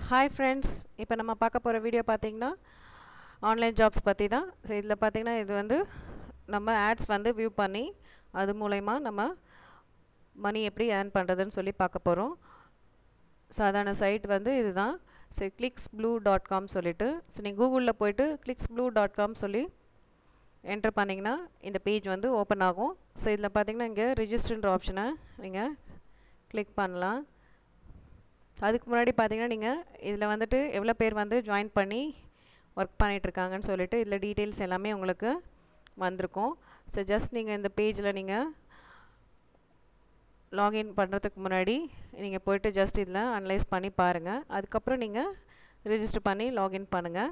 hi friends இப்போ நம்ம பார்க்க போகிற வீடியோ பார்த்தீங்கன்னா ஆன்லைன் ஜாப்ஸ் பற்றி தான் ஸோ இதில் பார்த்தீங்கன்னா இது வந்து நம்ம ஆட்ஸ் வந்து வியூ பண்ணி அது மூலயமா நம்ம மணி எப்படி ஏர்ன் பண்ணுறதுன்னு சொல்லி பார்க்க போகிறோம் சாதாரண சைட் வந்து இதுதான் so clicks blue dot com சொல்லிட்டு ஸோ நீங்கள் கூகுளில் போயிட்டு கிளிக்ஸ் ப்ளூ டாட் காம் சொல்லி என்டர் பண்ணிங்கன்னா இந்த பேஜ் வந்து ஓப்பன் ஆகும் ஸோ இதில் பார்த்தீங்கன்னா இங்கே ரிஜிஸ்டர்ன்ற ஆப்ஷனை நீங்கள் கிளிக் பண்ணலாம் அதுக்கு முன்னாடி பார்த்தீங்கன்னா நீங்கள் இதில் வந்துட்டு எவ்வளோ பேர் வந்து ஜாயின் பண்ணி ஒர்க் பண்ணிகிட்ருக்காங்கன்னு சொல்லிட்டு இதில் டீட்டெயில்ஸ் எல்லாமே உங்களுக்கு வந்திருக்கும் ஸோ ஜஸ்ட் நீங்கள் இந்த பேஜில் நீங்கள் லாகின் பண்ணுறதுக்கு முன்னாடி நீங்கள் போய்ட்டு ஜஸ்ட் இதில் அனலைஸ் பண்ணி பாருங்கள் அதுக்கப்புறம் நீங்கள் ரிஜிஸ்டர் பண்ணி லாகின் பண்ணுங்கள்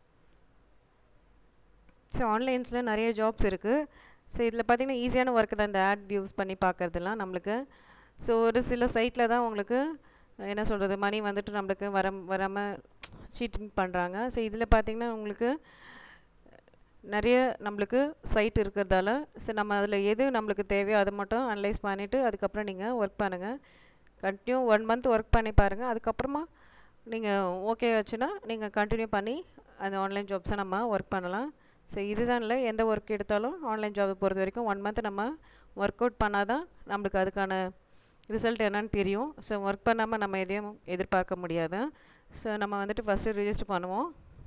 ஸோ ஆன்லைன்ஸில் நிறைய ஜாப்ஸ் இருக்குது ஸோ இதில் பார்த்தீங்கன்னா ஈஸியான ஒர்க்கு தான் இந்த ஆட் வியூஸ் பண்ணி பார்க்குறதுலாம் நம்மளுக்கு ஸோ ஒரு சில சைட்டில் தான் உங்களுக்கு என்ன சொல்கிறது மணி வந்துட்டு நம்மளுக்கு வர வராமல் சீட்டிங் பண்ணுறாங்க ஸோ இதில் பார்த்தீங்கன்னா உங்களுக்கு நிறைய நம்மளுக்கு சைட் இருக்கிறதால ஸோ நம்ம அதில் எது நம்மளுக்கு தேவையோ அதை மட்டும் அனலைஸ் பண்ணிவிட்டு அதுக்கப்புறம் நீங்கள் ஒர்க் பண்ணுங்கள் கண்டினியூ ஒன் மந்த் ஒர்க் பண்ணி பாருங்கள் அதுக்கப்புறமா நீங்கள் ஓகே ஆச்சுன்னா நீங்கள் கண்டினியூ பண்ணி அந்த ஆன்லைன் ஜாப்ஸை நம்ம ஒர்க் பண்ணலாம் ஸோ இதுதான் இல்லை எந்த ஒர்க் எடுத்தாலும் ஆன்லைன் ஜாபை பொறுத்த வரைக்கும் ஒன் மந்த் நம்ம ஒர்க் அவுட் பண்ணால் தான் நம்மளுக்கு அதுக்கான ரிசல்ட் என்னன்னு தெரியும் ஸோ ஒர்க் பண்ணாமல் நம்ம எதையும் எதிர்பார்க்க முடியாது ஸோ நம்ம வந்துட்டு ஃபஸ்ட்டு ரிஜிஸ்டர் பண்ணுவோம்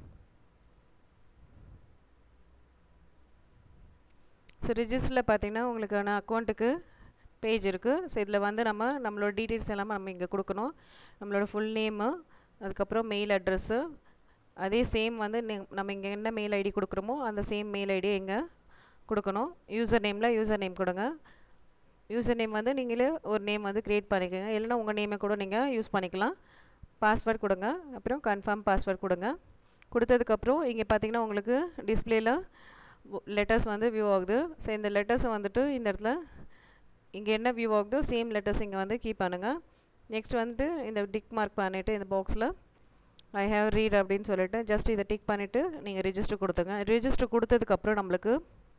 ஸோ ரிஜிஸ்டரில் பார்த்தீங்கன்னா உங்களுக்கான அக்கௌண்ட்டுக்கு பேஜ் இருக்குது ஸோ இதில் வந்து நம்ம நம்மளோட டீட்டெயில்ஸ் எல்லாமே நம்ம இங்கே கொடுக்கணும் நம்மளோட ஃபுல் நேமு அதுக்கப்புறம் மெயில் அட்ரெஸ்ஸு அதே சேம் வந்து நம்ம இங்கே என்ன மெயில் ஐடி கொடுக்குறோமோ அந்த சேம் மெயில் ஐடியை இங்கே கொடுக்கணும் யூசர் நேமில் யூசர் நேம் கொடுங்க யூசர் நேம் வந்து நீங்களே ஒரு நேம் வந்து க்ரியேட் பண்ணிக்கோங்க இல்லைனா உங்கள் நேமை கூட நீங்கள் யூஸ் பண்ணிக்கலாம் பாஸ்வேர்ட் கொடுங்க அப்புறம் கன்ஃபார்ம் பாஸ்வேர்ட் கொடுங்க கொடுத்ததுக்கப்புறம் இங்கே பார்த்தீங்கன்னா உங்களுக்கு டிஸ்பிளேயில் லெட்டர்ஸ் வந்து வியூ ஆகுது ஸோ இந்த லெட்டர்ஸை வந்துட்டு இந்த இடத்துல இங்கே என்ன வியூ ஆகுதோ சேம் லெட்டர்ஸ் இங்கே வந்து கீப் பண்ணுங்கள் நெக்ஸ்ட் வந்துட்டு இந்த டிக் மார்க் பண்ணிவிட்டு இந்த பாக்ஸில் ஐ ஹேவ் ரீட் அப்படின்னு சொல்லிட்டு ஜஸ்ட் இதை டிக் பண்ணிவிட்டு நீங்கள் ரிஜிஸ்டர் கொடுத்துங்க ரிஜிஸ்டர் கொடுத்ததுக்கப்புறம் நம்மளுக்கு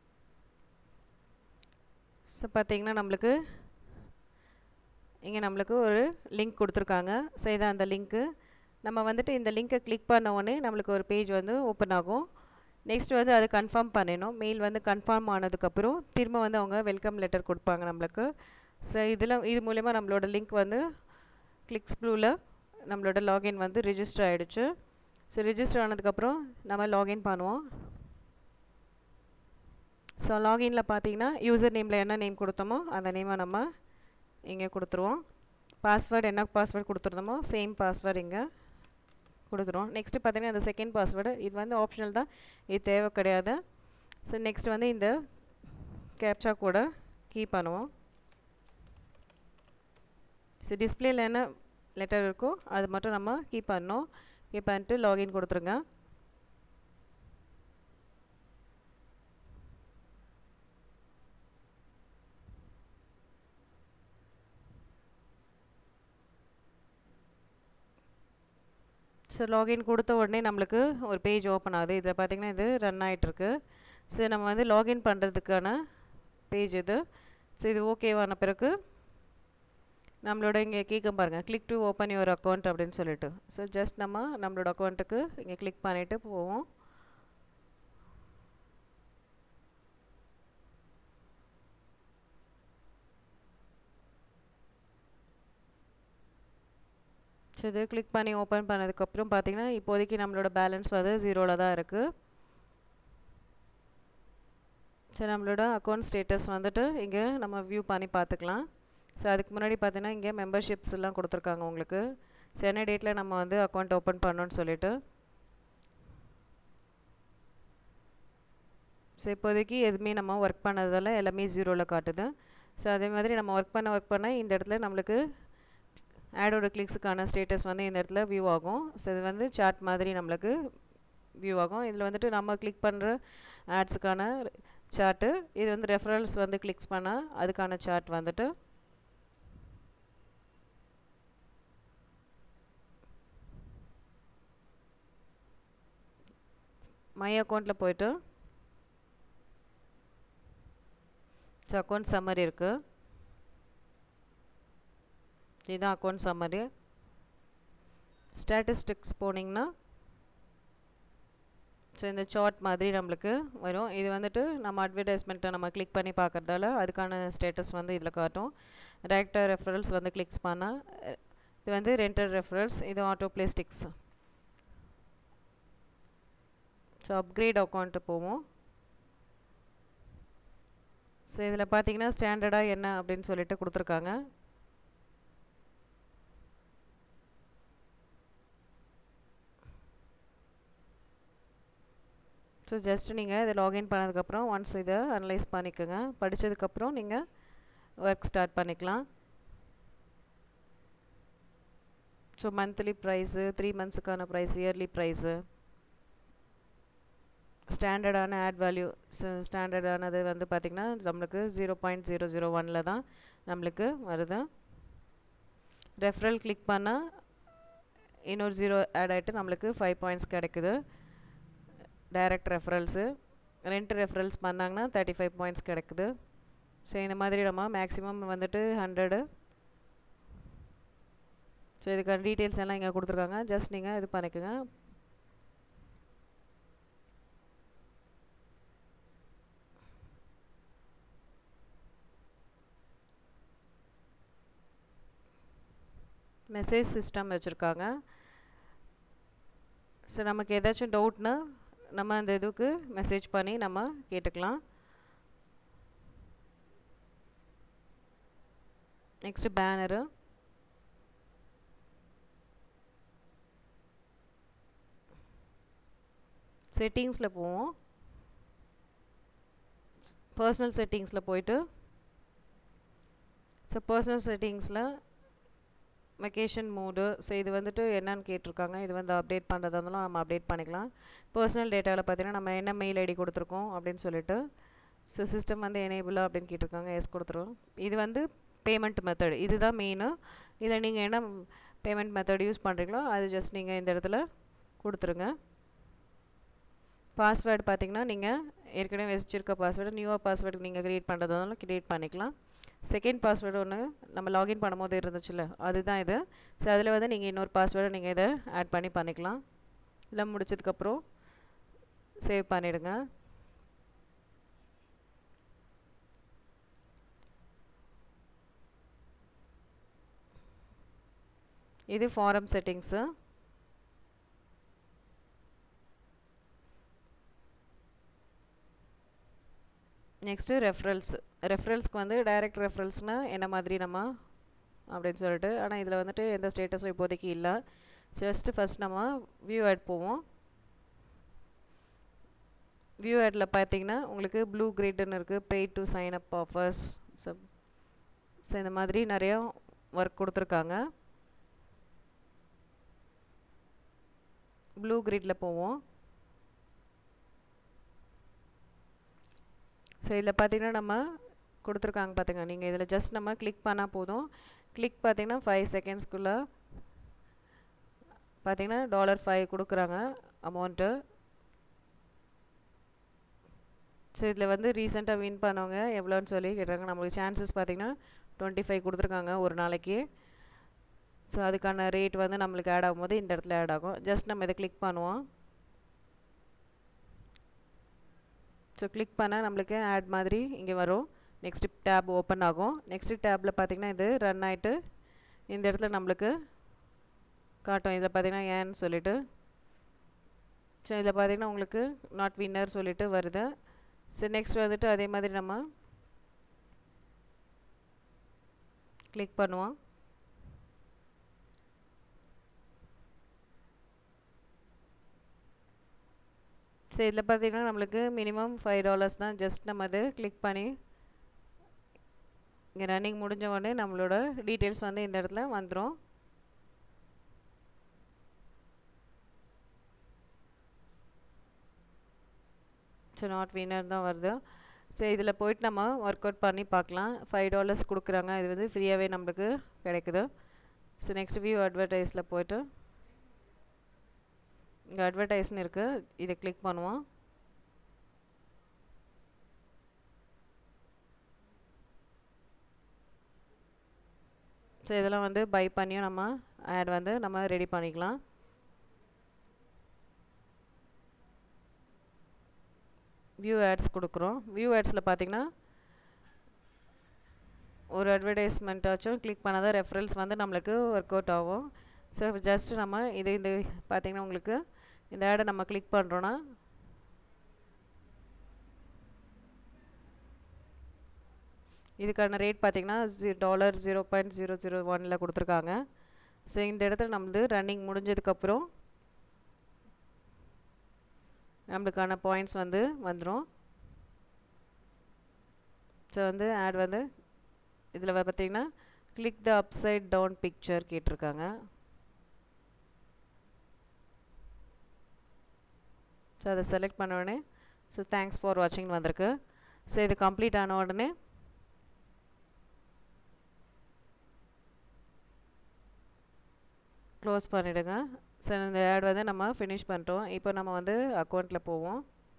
ஸோ பார்த்தீங்கன்னா நம்மளுக்கு இங்கே நம்மளுக்கு ஒரு லிங்க் கொடுத்துருக்காங்க ஸோ இதான் அந்த லிங்க்கு நம்ம வந்துட்டு இந்த லிங்க்கை கிளிக் பண்ண உடனே நம்மளுக்கு ஒரு பேஜ் வந்து ஓப்பன் ஆகும் நெக்ஸ்ட் வந்து அதை கன்ஃபார்ம் பண்ணிடணும் மெயில் வந்து கன்ஃபார்ம் ஆனதுக்கப்புறம் திரும்ப வந்து அவங்க வெல்கம் லெட்டர் கொடுப்பாங்க நம்மளுக்கு ஸோ இதில் இது மூலயமா நம்மளோட லிங்க் வந்து கிளிக்ஸ் ப்ளூவில் நம்மளோட லாகின் வந்து ரிஜிஸ்டர் ஆகிடுச்சு ஸோ ரிஜிஸ்டர் ஆனதுக்கப்புறம் நம்ம லாகின் பண்ணுவோம் ஸோ லாகினில் பார்த்தீங்கன்னா யூசர் நேமில் என்ன நேம் கொடுத்தோமோ அந்த நேமை நம்ம இங்கே கொடுத்துருவோம் பாஸ்வேர்டு என்ன பாஸ்வேர்டு கொடுத்துருந்தோமோ சேம் பாஸ்வேர்டு இங்கே கொடுத்துருவோம் நெக்ஸ்ட்டு பார்த்தீங்கன்னா இந்த செகண்ட் பாஸ்வேர்டு இது வந்து ஆப்ஷனல் தான் இது தேவை கிடையாது ஸோ நெக்ஸ்ட் வந்து இந்த கேப்சா கூட கீ பண்ணுவோம் ஸோ டிஸ்பிளேயில் என்ன லெட்டர் இருக்கோ அது மட்டும் நம்ம கீ பண்ணோம் கீ பண்ணிட்டு லாகின் கொடுத்துருங்க ஸோ லாகின் கொடுத்த உடனே நம்மளுக்கு ஒரு பேஜ் ஓப்பன் ஆகுது இதில் பார்த்திங்கன்னா இது ரன் ஆகிட்டுருக்கு ஸோ நம்ம வந்து லாகின் பண்ணுறதுக்கான பேஜ் இது ஸோ இது ஓகேவான பிறகு நம்மளோட இங்கே கேட்க பாருங்கள் click to open your account அப்படின்னு சொல்லிட்டு ஸோ ஜஸ்ட் நம்ம நம்மளோட அக்கௌண்ட்டுக்கு இங்கே கிளிக் பண்ணிவிட்டு போவோம் ஸோ இது கிளிக் பண்ணி ஓப்பன் பண்ணதுக்கப்புறம் பார்த்தீங்கன்னா இப்போதைக்கு நம்மளோட பேலன்ஸ் வந்து ஜீரோவில் தான் இருக்குது ஸோ நம்மளோட அக்கௌண்ட் ஸ்டேட்டஸ் வந்துட்டு இங்கே நம்ம வியூ பண்ணி பார்த்துக்கலாம் ஸோ அதுக்கு முன்னாடி பார்த்தீங்கன்னா இங்கே மெம்பர்ஷிப்ஸ் எல்லாம் கொடுத்துருக்காங்க உங்களுக்கு ஸோ என்ன டேட்டில் நம்ம வந்து அக்கௌண்ட் ஓப்பன் பண்ணோன்னு சொல்லிட்டு ஸோ இப்போதைக்கு எதுவுமே நம்ம ஒர்க் பண்ணதால் எல்லாமே ஜீரோவில் காட்டுது ஸோ அதே மாதிரி நம்ம ஒர்க் பண்ண ஒர்க் பண்ண இந்த இடத்துல நம்மளுக்கு ஆடோட கிளிக்ஸுக்கான ஸ்டேட்டஸ் வந்து இந்த இடத்துல வியூ ஆகும் ஸோ இது வந்து சார்ட் மாதிரி நம்மளுக்கு வியூ ஆகும் இதில் வந்துட்டு நம்ம கிளிக் பண்ணுற ஆட்ஸுக்கான சார்ட்டு இது வந்து ரெஃபரல்ஸ் வந்து கிளிக்ஸ் பண்ணால் அதுக்கான சார்ட் வந்துட்டு மை அக்கௌண்ட்டில் போய்ட்டு ஸோ அக்கௌண்ட் சம்மரி இருக்குது இதுதான் அக்கௌண்ட் சம்மரி ஸ்டாட்டிஸ்டிக்ஸ் போனீங்கன்னா ஸோ இந்த சார்ட் மாதிரி நம்மளுக்கு வரும் இது வந்துட்டு நம்ம அட்வர்டைஸ்மெண்ட்டை நம்ம கிளிக் பண்ணி பார்க்குறதால அதுக்கான ஸ்டேட்டஸ் வந்து இதில் காட்டும் டேரக்டர் ரெஃபரல்ஸ் வந்து கிளிக்ஸ் பண்ணால் இது வந்து ரெண்டர் ரெஃபரல்ஸ் இது ஆட்டோ பிளேஸ்டிக்ஸ் ஸோ அப்கிரேட் அக்கௌண்ட்டு போவோம் ஸோ இதில் பார்த்தீங்கன்னா ஸ்டாண்டர்டாக என்ன அப்படின்னு சொல்லிட்டு கொடுத்துருக்காங்க ஸோ ஜஸ்ட் நீங்கள் இதை லாகின் பண்ணதுக்கப்புறம் ஒன்ஸ் இதை அனலைஸ் பண்ணிக்கோங்க படித்ததுக்கப்புறம் நீங்கள் ஒர்க் ஸ்டார்ட் பண்ணிக்கலாம் ஸோ மந்த்லி ப்ரைஸு த்ரீ மந்த்ஸுக்கான ப்ரைஸ் இயர்லி ப்ரைஸு ஸ்டாண்டர்டான ஆட் வேல்யூ ஸ்டாண்டர்டானது வந்து பார்த்திங்கன்னா நம்மளுக்கு ஜீரோ பாயிண்ட் ஜீரோ ஜீரோ ஒனில் தான் நம்மளுக்கு வருது ரெஃபரல் கிளிக் பண்ணால் இன்னொரு ஜீரோ ஆட் ஆகிட்டு நம்மளுக்கு ஃபைவ் பாயிண்ட்ஸ் கிடைக்குது டைரக்ட் ரெஃபரல்ஸு ரெண்ட் ரெஃபரல்ஸ் பண்ணாங்கன்னா தேர்ட்டி ஃபைவ் பாயிண்ட்ஸ் கிடைக்குது ஸோ இந்த மாதிரி நம்ம மேக்ஸிமம் வந்துட்டு ஹண்ட்ரடு ஸோ இதுக்கான டீட்டெயில்ஸ் எல்லாம் இங்கே கொடுத்துருக்காங்க ஜஸ்ட் நீங்கள் இது பண்ணிக்கோங்க மெசேஜ் சிஸ்டம் வச்சுருக்காங்க ஸோ நமக்கு ஏதாச்சும் டவுட்னா நம்ம அந்த இதுக்கு மெசேஜ் பண்ணி நம்ம கேட்டுக்கலாம் நெக்ஸ்ட்டு பேனரு செட்டிங்ஸில் போவோம் பர்சனல் செட்டிங்ஸில் போயிட்டு ஸோ பர்சனல் செட்டிங்ஸில் வெக்கேஷன் மூடு ஸோ இது வந்துட்டு என்னன்னு கேட்டிருக்காங்க இது வந்து அப்டேட் பண்ணுறதா இருந்தாலும் நம்ம அப்டேட் பண்ணிக்கலாம் பர்சனல் டேட்டாவில் பார்த்தீங்கன்னா நம்ம என்ன மெயில் ஐடி கொடுத்துருக்கோம் அப்படின்னு சொல்லிட்டு ஸோ சிஸ்டம் வந்து எனேபிளா அப்படின்னு கேட்டிருக்காங்க எஸ் கொடுத்துருவோம் இது வந்து பேமெண்ட் மெத்தட் இதுதான் மெயினு இதை நீங்கள் என்ன பேமெண்ட் மெத்தட் யூஸ் பண்ணுறீங்களோ அது ஜஸ்ட் நீங்கள் இந்த இடத்துல கொடுத்துருங்க பாஸ்வேர்டு பார்த்தீங்கன்னா நீங்கள் ஏற்கனவே வச்சுருக்க பாஸ்வேர்டு நியூவாக பாஸ்வேர்டு நீங்கள் க்ரியேட் பண்ணுறதுனாலும் க்ரியேட் பண்ணிக்கலாம் செகண்ட் பாஸ்வேர்டு ஒன்று நம்ம லாகின் பண்ணும்போது இருந்துச்சுல்ல அதுதான் இது ஸோ அதில் வந்து நீங்கள் இன்னொரு பாஸ்வேர்டை நீங்கள் இதை ஆட் பண்ணி பண்ணிக்கலாம் இல்லை முடிச்சதுக்கப்புறம் சேவ் பண்ணிவிடுங்க இது ஃபாரம் செட்டிங்ஸு நெக்ஸ்ட்டு ரெஃபரல்ஸ் ரெஃபரல்ஸ்க்கு வந்து டைரக்ட் ரெஃபரல்ஸ்னால் என்ன மாதிரி நம்ம அப்படின்னு சொல்லிட்டு ஆனால் இதில் வந்துட்டு எந்த ஸ்டேட்டஸும் இப்போதைக்கு இல்லை ஜஸ்ட்டு ஃபஸ்ட் நம்ம வியூ ஆட் போவோம் வியூ ஆடில் பார்த்தீங்கன்னா உங்களுக்கு ப்ளூ கிரேடுன்னு இருக்குது paid to sign up offers so so இந்த மாதிரி நிறையா ஒர்க் கொடுத்துருக்காங்க ப்ளூ கிரிட்டில் போவோம் ஸோ இதில் பார்த்தீங்கன்னா நம்ம கொடுத்துருக்காங்க பார்த்துங்க நீங்கள் இதில் ஜஸ்ட் நம்ம கிளிக் பண்ணால் போதும் கிளிக் பார்த்தீங்கன்னா ஃபைவ் செகண்ட்ஸ்க்குள்ளே பார்த்தீங்கன்னா டாலர் ஃபைவ் கொடுக்குறாங்க அமௌண்ட்டு ஸோ இதில் வந்து ரீசெண்டாக வின் பண்ணவங்க எவ்வளோன்னு சொல்லி கேட்டாங்க நம்மளுக்கு சான்சஸ் பார்த்தீங்கன்னா டுவெண்ட்டி ஃபைவ் கொடுத்துருக்காங்க ஒரு நாளைக்கு ஸோ அதுக்கான ரேட் வந்து நம்மளுக்கு ஆட் ஆகும்போது இந்த இடத்துல ஆட் ஆகும் ஜஸ்ட் நம்ம இதை கிளிக் பண்ணுவோம் ஸோ கிளிக் பண்ணால் நம்மளுக்கு ஆட் மாதிரி இங்கே வரும் நெக்ஸ்ட்டு டேப் ஓப்பன் ஆகும் நெக்ஸ்ட்டு டேப்பில் பார்த்திங்கன்னா இது ரன் ஆகிட்டு இந்த இடத்துல நம்மளுக்கு காட்டும் இதில் பார்த்திங்கன்னா ஏன்னு சொல்லிட்டு ஸோ இதில் பார்த்திங்கன்னா உங்களுக்கு நாட் வின்னர் சொல்லிட்டு வருது ஸோ நெக்ஸ்ட் வந்துட்டு அதே மாதிரி நம்ம கிளிக் பண்ணுவோம் ஸோ இதில் பார்த்தீங்கன்னா நம்மளுக்கு மினிமம் ஃபைவ் டாலர்ஸ் தான் ஜஸ்ட் நம்ம அது கிளிக் பண்ணி இங்கே ரன்னிங் முடிஞ்ச உடனே நம்மளோட டீட்டெயில்ஸ் வந்து இந்த இடத்துல வந்துடும் ஸோ நாட் வின்னர் தான் வருது ஸோ இதில் போயிட்டு நம்ம ஒர்க் அவுட் பண்ணி பார்க்கலாம் ஃபைவ் டாலர்ஸ் கொடுக்குறாங்க இது வந்து ஃப்ரீயாகவே நம்மளுக்கு கிடைக்குது ஸோ நெக்ஸ்ட் வியூ அட்வர்டைஸில் போயிட்டு இங்கே அட்வர்டைஸ்னு இருக்குது இதை கிளிக் பண்ணுவோம் ஸோ இதெல்லாம் வந்து பை பண்ணியும் நம்ம ஆட் வந்து நம்ம ரெடி பண்ணிக்கலாம் வியூ ஆட்ஸ் கொடுக்குறோம் வியூ ஆட்ஸில் பார்த்தீங்கன்னா ஒரு அட்வர்டைஸ்மெண்ட்டாச்சும் கிளிக் பண்ணால் தான் ரெஃபரல்ஸ் வந்து நம்மளுக்கு ஒர்க் அவுட் ஆகும் ஸோ ஜஸ்ட் நம்ம இது இந்த பார்த்திங்கன்னா உங்களுக்கு இந்த ஆடை நம்ம கிளிக் பண்ணுறோன்னா இதுக்கான ரேட் பார்த்திங்கன்னா ஜி dollar zero point zero zero ஒனில் கொடுத்துருக்காங்க ஸோ இந்த இடத்துல நம்மளது ரன்னிங் முடிஞ்சதுக்கப்புறம் நம்மளுக்கான பாயிண்ட்ஸ் வந்து வந்துடும் ஸோ வந்து ஆட் வந்து இதில் பார்த்தீங்கன்னா click the upside down picture கேட்டிருக்காங்க ஸோ அதை செலக்ட் பண்ண உடனே ஸோ தேங்க்ஸ் ஃபார் வாட்சிங் வந்திருக்கு ஸோ இது கம்ப்ளீட் ஆன உடனே க்ளோஸ் பண்ணிவிடுங்க ஸோ இந்த ஆட் வந்து நம்ம ஃபினிஷ் பண்ணிட்டோம் இப்போ நம்ம வந்து அக்கௌண்ட்டில் போவோம்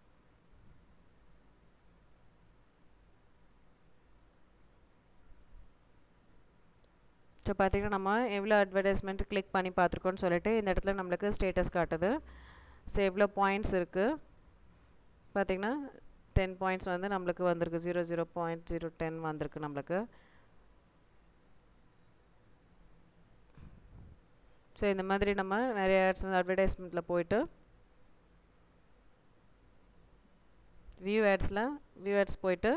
ஸோ பார்த்திங்கன்னா நம்ம எவ்வளோ அட்வர்டைஸ்மெண்ட் கிளிக் பண்ணி பார்த்துருக்கோன்னு சொல்லிட்டு இந்த இடத்துல நம்மளுக்கு ஸ்டேட்டஸ் காட்டுது ஸோ எவ்வளோ பாயிண்ட்ஸ் இருக்குது பார்த்திங்கன்னா டென் பாயிண்ட்ஸ் வந்து நம்மளுக்கு வந்திருக்கு zero zero point zero ten வந்திருக்கு நம்மளுக்கு ஸோ இந்த மாதிரி நம்ம நிறைய ஆட்ஸ் வந்து அட்வர்டைஸ்மெண்ட்டில் போயிட்டு வியூ ஆட்ஸில் வியூ ஆட்ஸ் போயிட்டு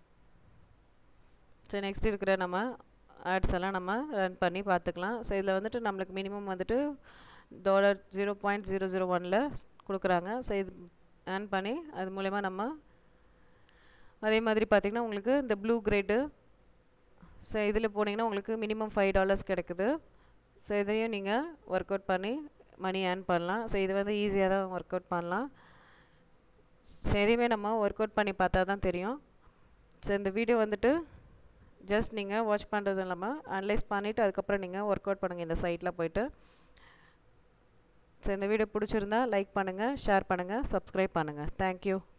ஸோ நெக்ஸ்ட் இருக்கிற நம்ம ஆட்ஸ் எல்லாம் நம்ம ரன் பண்ணி பார்த்துக்கலாம் ஸோ இதில் வந்துட்டு நம்மளுக்கு மினிமம் வந்துட்டு dollar zero point zero zero ஒனில் கொடுக்குறாங்க ஸோ இது ஏர்ன் பண்ணி அது மூலயமா நம்ம அதே மாதிரி பார்த்திங்கன்னா உங்களுக்கு இந்த ப்ளூ கிரேடு ஸோ இதில் போனீங்கன்னா உங்களுக்கு மினிமம் ஃபைவ் டாலர்ஸ் கிடைக்குது ஸோ இதையும் நீங்கள் ஒர்க் அவுட் பண்ணி மணி ஏர்ன் பண்ணலாம் ஸோ இது வந்து ஈஸியாக தான் ஒர்க் அவுட் பண்ணலாம் ஸோ எதையுமே நம்ம ஒர்க் அவுட் பண்ணி பார்த்தா தான் தெரியும் ஸோ இந்த வீடியோ வந்துட்டு ஜஸ்ட் நீங்கள் வாட்ச் பண்ணுறது இல்லாமல் அனலைஸ் பண்ணிவிட்டு அதுக்கப்புறம் நீங்கள் ஒர்க் அவுட் பண்ணுங்கள் இந்த சைட்டில் போயிட்டு ஸோ இந்த வீடியோ பிடிச்சிருந்தா லைக் பண்ணுங்கள் ஷேர் பண்ணுங்கள் சப்ஸ்கிரைப் பண்ணுங்கள் தேங்க்யூ